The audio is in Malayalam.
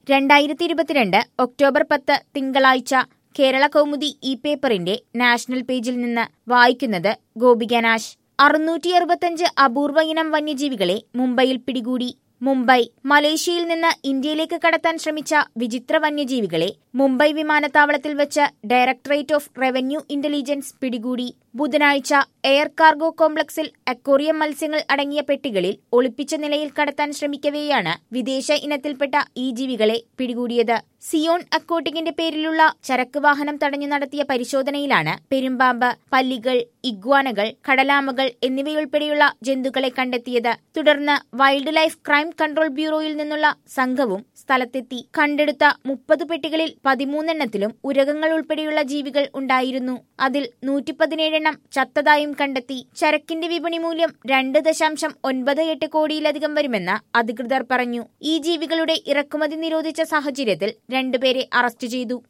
രണ്ടായിരത്തി ഇരുപത്തിരണ്ട് ഒക്ടോബർ പത്ത് തിങ്കളാഴ്ച കേരള കൗമുദി ഇ പേപ്പറിന്റെ നാഷണൽ പേജിൽ നിന്ന് വായിക്കുന്നത് ഗോപിക നാശ് അറുന്നൂറ്റി അറുപത്തഞ്ച് അപൂർവ ഇനം വന്യജീവികളെ മുംബൈയിൽ പിടികൂടി മുംബൈ മലേഷ്യയിൽ നിന്ന് ഇന്ത്യയിലേക്ക് കടത്താൻ ശ്രമിച്ച വിചിത്ര വന്യജീവികളെ മുംബൈ വിമാനത്താവളത്തിൽ വെച്ച് ഡയറക്ടറേറ്റ് ഓഫ് റവന്യൂ ഇന്റലിജൻസ് പിടികൂടി ബുധനാഴ്ച എയർ കാർഗോ കോംപ്ലക്സിൽ അക്വേറിയം മത്സ്യങ്ങൾ അടങ്ങിയ പെട്ടികളിൽ ഒളിപ്പിച്ച നിലയിൽ കടത്താൻ ശ്രമിക്കവെയാണ് വിദേശ ഇനത്തിൽപ്പെട്ട ഈ ജീവികളെ പിടികൂടിയത് സിയോൺ അക്കോട്ടിക്കിന്റെ പേരിലുള്ള ചരക്ക് വാഹനം തടഞ്ഞു നടത്തിയ പരിശോധനയിലാണ് പെരുമ്പാമ്പ് പല്ലികൾ ഇഗ്വാനകൾ കടലാമകൾ എന്നിവയുൾപ്പെടെയുള്ള ജന്തുക്കളെ കണ്ടെത്തിയത് തുടർന്ന് വൈൽഡ് ലൈഫ് ക്രൈം കൺട്രോൾ ബ്യൂറോയിൽ നിന്നുള്ള സംഘവും സ്ഥലത്തെത്തി കണ്ടെടുത്ത മുപ്പത് പെട്ടികളിൽ പതിമൂന്നെണ്ണത്തിലും ഉരകങ്ങൾ ഉൾപ്പെടെയുള്ള ജീവികൾ ഉണ്ടായിരുന്നു അതിൽ നൂറ്റി പതിനേഴെണ്ണം ചത്തതായും കണ്ടെത്തി ചരക്കിന്റെ വിപണി മൂല്യം രണ്ട് ദശാംശം ഒൻപത് എട്ട് കോടിയിലധികം വരുമെന്ന് അധികൃതർ പറഞ്ഞു ഈ ജീവികളുടെ ഇറക്കുമതി നിരോധിച്ച സാഹചര്യത്തിൽ രണ്ടുപേരെ അറസ്റ്റ് ചെയ്തു